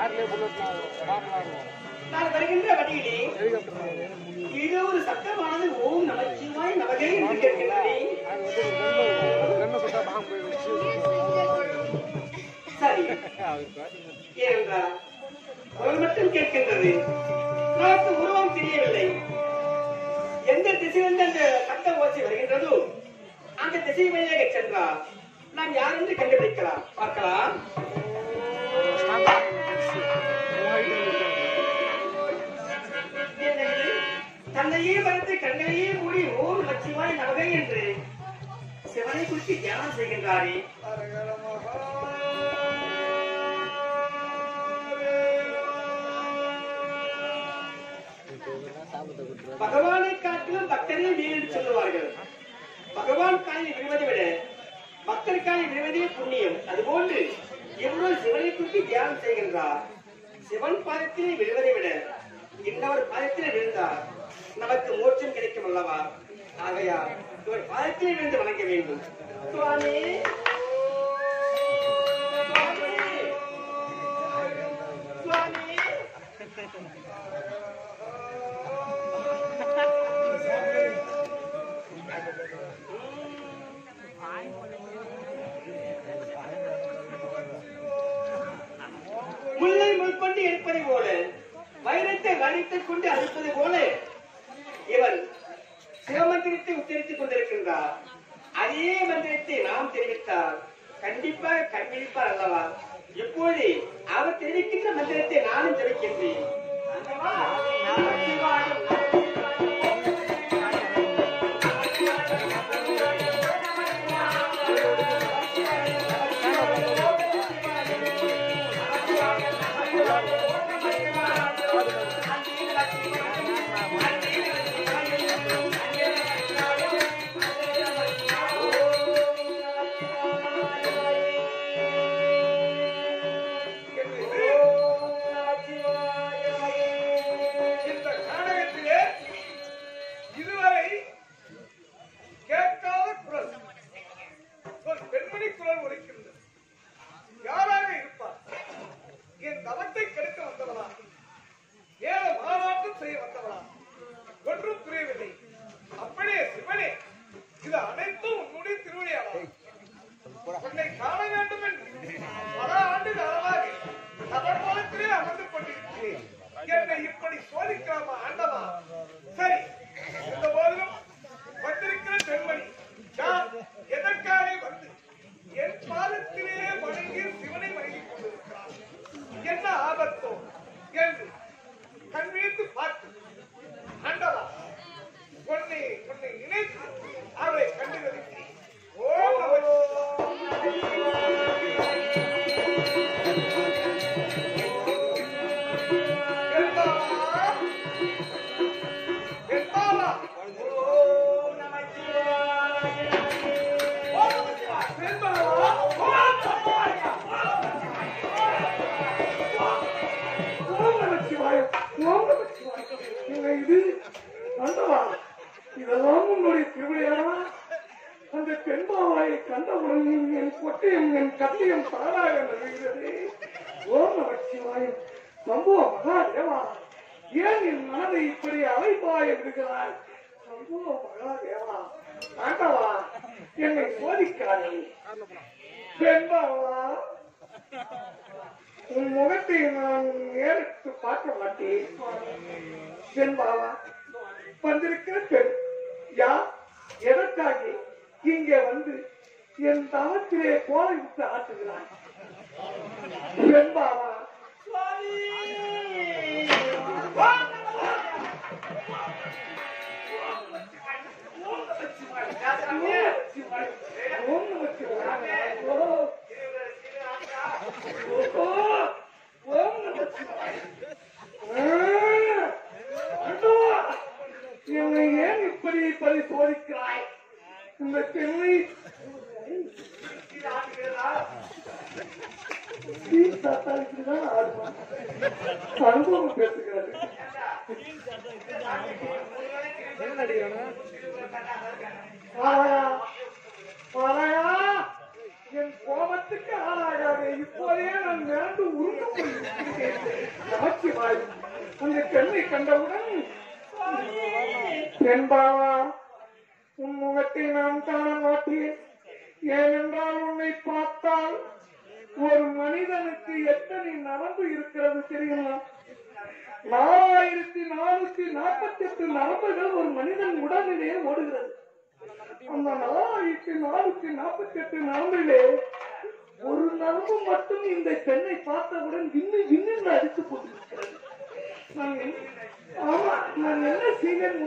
நான் வருகின்ற வழியிலே இது ஒரு சட்டமானது ஓம் நமச்சிவாய் நமகே என்று கேட்கின்றதே சரி ஏனென்றால் குரல் மட்டும் கேட்கின்றது நமக்கு உருவம் தெரியவில்லை எந்த திசையிலிருந்து அந்த சட்ட ஓசை வருகின்றதோ அந்த திசை வழியாக சென்றால் நாம் யார் என்று கண்டுபிடிக்கலாம் பார்க்கலாம் என்னது? தன்னையே மறைத்து கண்களையே மூடி ஓம் நமச்சிவாய் நமகை என்று சிவனை குறித்து தியானம் செய்கின்றாரே பகவானை காட்டிலும் பக்தரே மேல் என்று சொல்லுவார்கள் பகவான் காலில் விழுவதை விட பக்தர் காலில் விழுவதே புண்ணியம் அதுபோன்று எவ்வளவு சிவனை குறித்து தியானம் செய்கின்றார் சிவன் பாதத்திலே விழுவதை விட இன்னொரு பாதத்திலே விழுந்தார் நமக்கு மோட்சம் கிடைக்கும் அல்லவா ஆகையால் இவர் பாதத்திலே விழுந்து வணங்க வேண்டும் சுவாமி சுவாமி முல்லை முள்கொண்டு எடுப்பதை போல வைரத்தை வளைத்துக் கொண்டு அழிப்பது போல இவன் சிவமந்திரத்தை உச்சரித்துக் கொண்டிருக்கின்றார் அதே மந்திரத்தை நாம் தெரிவித்தால் கண்டிப்பாக கண்விழிப்பார் அல்லவா இப்போது அவர் தெரிவிக்கின்ற மந்திரத்தை நானும் தெரிவிக்கின்றேன் அல்லவா? நமச்சிவாயம், இந்த நாடகத்திலே இதுவரை கேட்காத குரல் ஒரு பெண்மணி குரல் ஒலிக்கின்றது யாராக இருப்பார் என் தவத்தை கெடுக்க வந்தவளா ஏழ மாநாட்டம் செய்ய வந்தவளா ஒன்றும் புரியவில்லை அப்படியே சிவனே இது அனைத்தும் உன்னுடைய திருவிழையாளா உன்னை காண வேண்டும் என்று பல ஆண்டு காலமாக சபர்மலத்திலே அமர்ந்து கொண்டிருக்கிறேன் என்னை இப்படி சோதிக்கலாமா ஆண்டவா சரி இந்த போதிலும் வந்திருக்கிற பெண்மணி யார் எதற்காக வந்து என் பாதத்திலே வணங்கி சிவனை வணங்கிக் கொண்டிருக்கிறார் என்ன ஆபத்தோ என்று கண்விழித்து பார்த்து ஆண்டவா உன்னை உன்னை நினைத்து அவளை கண்டுகளித்தேன் ஓ ஓம் நமச்சிவாய. இது ஆண்டவா இதெல்லாம் உன்னுடைய திருவிழையாவா அந்த பெண்பாவாயை கண்டவுடன் என் கொட்டையும் என் கத்தியம் தானாக நழுகிறது ஓம் நமச்சிவாயம் சம்போ மகாதேவா ஏன் என் மனதை இப்படி அலைப்பாய விடுகிறாய் சம்போ மகாதேவா ஆண்டவா என்னை சோதிக்காதே பெண்பாவா உன் முகத்தை நான் நேரிட்டு பார்க்க மாட்டேன் பெண் பாவா வந்திருக்கிற பெண் யா எதற்காக இங்கே வந்து என் தவத்திலே கோலை விட்டு ஆட்டுகிறான் பெண் பாவா ஓம் நமச்சிவாய. ஓ. ஓ. ஓம் நமச்சிவாய. ஆ. ஆண்டவா, என்னை ஏன் இப்படி இப்படி சோதிக்கிறாய் இந்த பெண்ணை தீ தாத்தா இப்படிதான் ஆடுவான் அனுபவம் பேசுகிறது பாராயா பாராயா என் கோபத்தை சாபத்துக்கு ஆளாகாதே இப்போதே நான் மிரண்டு உருண்டு போயிருக்கிறேன் நமச்சிவாய் அந்த பெண்ணை கண்டவுடன் என்பாவா உன் முகத்தை நான் காண மாட்டேன் ஏனென்றால் உன்னை பார்த்தால் ஒரு மனிதனுக்கு எத்தனை நரம்பு இருக்கிறது தெரியுமா நாலாயிரத்தி நானூத்தி நாற்பத்தி எட்டு நரம்புகள் ஒரு மனிதன் உடலிலே ஓடுகிறது அந்த நாலாயிரத்தி நானூத்தி நாற்பத்தி எட்டு நரம்பிலே ஒரு நரம்பு மட்டும் இந்த பெண்ணை பார்த்தவுடன் விண்ணு விண்ணு அடித்து போட்டிருக்கிறது நான் என்ன- ஆமா நான் என்ன செய்வேன்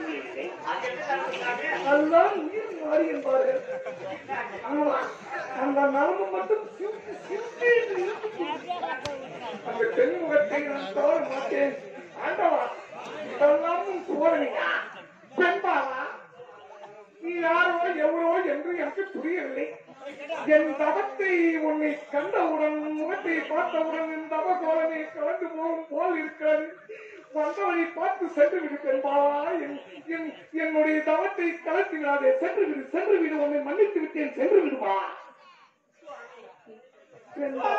அதுதான் உயிர் மாறி என்பார்கள் ஆமா அந்த நரம்பு மட்டும் சிவப்பு சிவப்பு என்று இழுத்து போட்டிருக்கிறது. அந்த பெண் முகத்தை நான் தவற மாட்டேன் ஆண்டவா இதெல்லாம் உன் சோதனையா பெண்பாவா நீ யாரோ எவரோ என்று எனக்கு புரியவில்லை என் தவத்தை உன்னை கண்டவுடன் உன் முகத்தை பார்த்தவுடன் என் தவ கோலமே கலந்து போகும் போல் இருக்கிறது வந்தவனை பார்த்து சென்று விடு பெண்பாவா என் என்- என்னுடைய தவத்தை கலத்தி விடாதே சென்று விடு சென்று விடு உன்னை மன்னித்து விட்டேன் சென்று விடுமா பெண்பா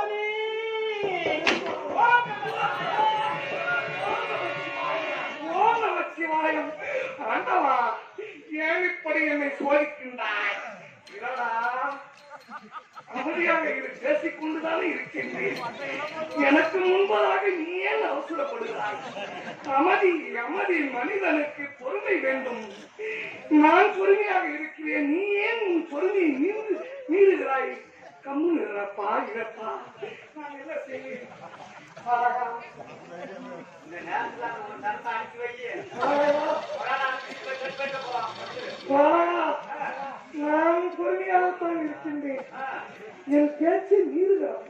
ஓம் நமச்சிவாயம். ஆண்டவா, ஏன் இப்படி என்னை சோதிக்கின்றாய் இல்லடா, அமைதியாக இரு பேசிக் கொண்டுதானே இருக்கின்றேன் எனக்கு முன்பதாக நீ ஏன் அவசரப்படுகிறாய் அமைதி அமைதி மனிதனுக்கு பொறுமை வேண்டும் நான் பொறுமையாக இருக்கிறேன் நீ ஏன் உன் பொறுமையை மீறு மீறுகிறாய் கம்மு நிறப்பா இறப்பா நான் என்ன செய்வேன் ஆகா இந்த நேரத்துல நம்ம தரத்தை அனுப்பி வை. ஆகா கொரோனா அனுப்பி போய் கட் பண்ணிட்டு போ. ஆகா நான் பொறுமையாகத்தான் இருக்கின்றேன் ஆ. என் பேச்சை மீறுகிறான்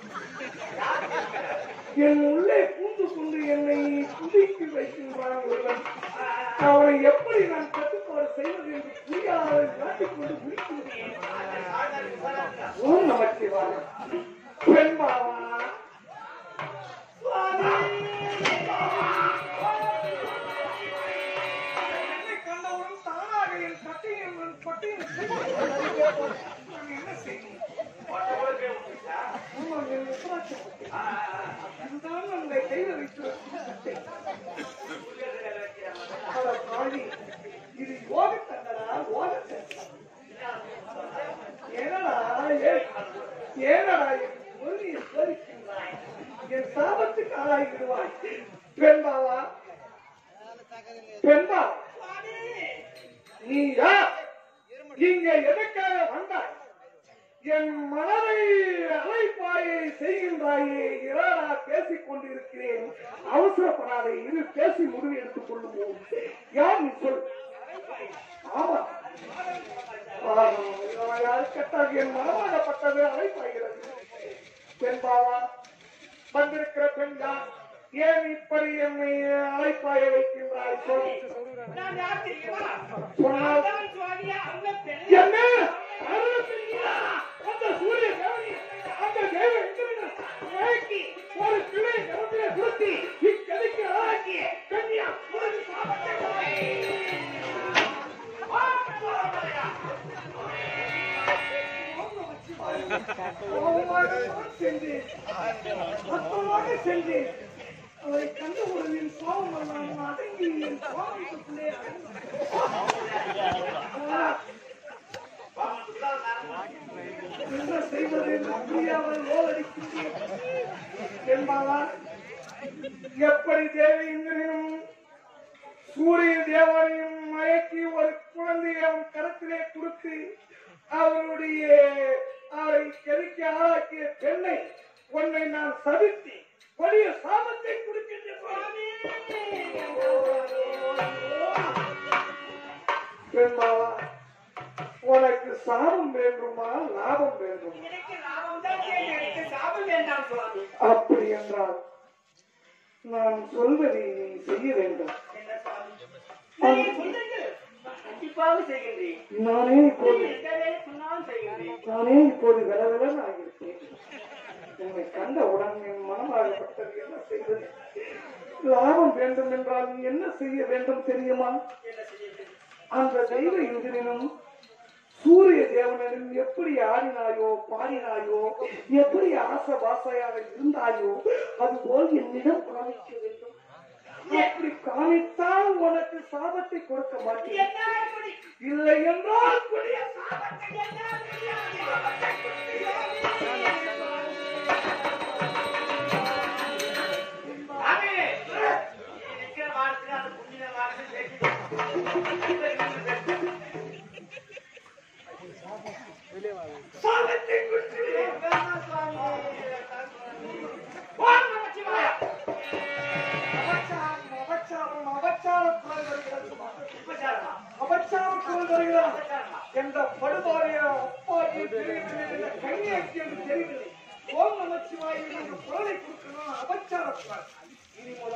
என் உள்ளே பூந்து கொண்டு என்னை குதிக்கு வைக்கின்றான் ஒருவன் அவனை எப்படி நான் கட்டுப்பாடு செய்வது என்று புரியாத காட்டிக்கொண்டு முடிக்கின்றேன் ஓம் நமச்சிவாய பெண்பாவா என்னை கண்டவுடன் தானாக என் கட்டையும் என் பட்டையும் நான் என்ன செய்வேன் ஆமா, என் உத்தராட்சி பட்டை. இதுதான் அந்த கையில வைத்திருக்கும் சட்டை. அட பாவி, இது யோக தண்டனா யோக தண்டனா ஏனடா ஏ- ஏனடா என் பொருளியை சோதிக்கின்றாய் என் சாபத்துக்கு ஆளாகிடுவாய் பெண்பாவா பெண்பா நீ யார் இங்க எதற்காக வந்தாய் என் மனதை அலைப்பாயை செய்கின்றாயே இராடா பேசிக் கொண்டிருக்கிறேன் அவசரப்படாதே இரு பேசி முடிவு எடுத்துக் கொள்ளுவோம் யார் நீ சொல் ஆமா ஆமா, யார் கேட்டால் என் மனமாகப்பட்டது அலைப்பாய்கிறது பெண்பாவா வந்திருக்கிற பெண் யார் ஏன் இப்படி என்னை அலைப்பாய வைக்கின்றாய் சொல் நான் யார் தெரியுமா? சொன்னால் நான் சுவாமியா, அந்த பெண். என்ன அருள் பெண்ணியா? அந்த சூரிய தேவனி, அந்த தேவ இந்திரன் மயக்கி, ஒரு கிளை கருத்திலே சுருட்டி, இக்கதைக்கு ஆளாக்கி, பெண்ணியா, உனக்கு சாபத்தை கொடு. கோபமாகத்தான் சென்றேன். அற்பமாக சென்றேன். அவரை கண்டவுடன் என் கோபம் எல்லாம் அடங்கி என் கோபத்துக்குள்ளே அடங்கி என்ன செய்வது என்று புரியாமல் ஓலடிக்கின்றேன் என்பாளா எப்படி தேவையின்றினும் சூரிய தேவனையும் மயக்கி ஒரு குழந்தையை அவன் கருத்திலே கொடுத்து அவருடைய அவரை கெடுக்க ஆளாக்கிய பெண்ணை உன்னை நான் சபித்து கொடிய சாபத்தை கொடுக்கின்ற சுவாமி பெண்மாவா உனக்கு சாபம் வேண்டுமா லாபம் வேண்டுமா எனக்கு லாபம் தான் வேண்டும். எனக்கு சாபம் வேண்டாம் சுவாமி. அப்படி என்றால் நான் சொல்வதை நீ செய்ய வேண்டும் என்ன சுவாமி? நீங்கள் சொல்லுங்கள். நான் கண்டிப்பாக செய்கின்றேன். நானே இப்போது நீங்கள் எந்த வேலை சொன்னாலும் செய்கின்றேன். நானே இப்போது விலவிலன் ஆகியிருக்கேன் உன்னை கண்டவுடன் என் மனமாகப்பட்டது என்ன செய்வது லாபம் வேண்டும் என்றால் நீ என்ன செய்ய வேண்டும் தெரியுமா என்ன செய்ய வேண்டும்? அந்த தெய்வ இந்திரனும் சூரிய தேவனிடம் எப்படி ஆடினாயோ பாடினாயோ எப்படி ஆசை பாசையாக இருந்தாயோ அதுபோல் என்னிடம் காமிக்க வேண்டும் அப்படி காமித்தால் உனக்கு சாபத்தை கொடுக்க மாட்டேன் என்ன இப்படி? இல்லை என்றால் கொடிய சாமி, நீ நிக்கிற வாரத்துக்கு அந்த புண்ணிய வாரத்துக்கு சேர்த்து. சாபத்தை கொடுத்து வேணாம் சுவாமி. ஓம் நமச்சிவாயா. அபச்சாரம் அபச்சாரம் அபச்சார குரல் வருகிறது உபசாரமா? அபச்சார குரல் வருகிறது உபசாரமா? என்ற படுபாறைய அப்பாக்கு தெரியவில்லை என்ற கையேற்றி என்று தெரியவில்லை ஓம் நமச்சிவாய் என்ற குரலை கொடுக்கணும் அபச்சார குரல் இனி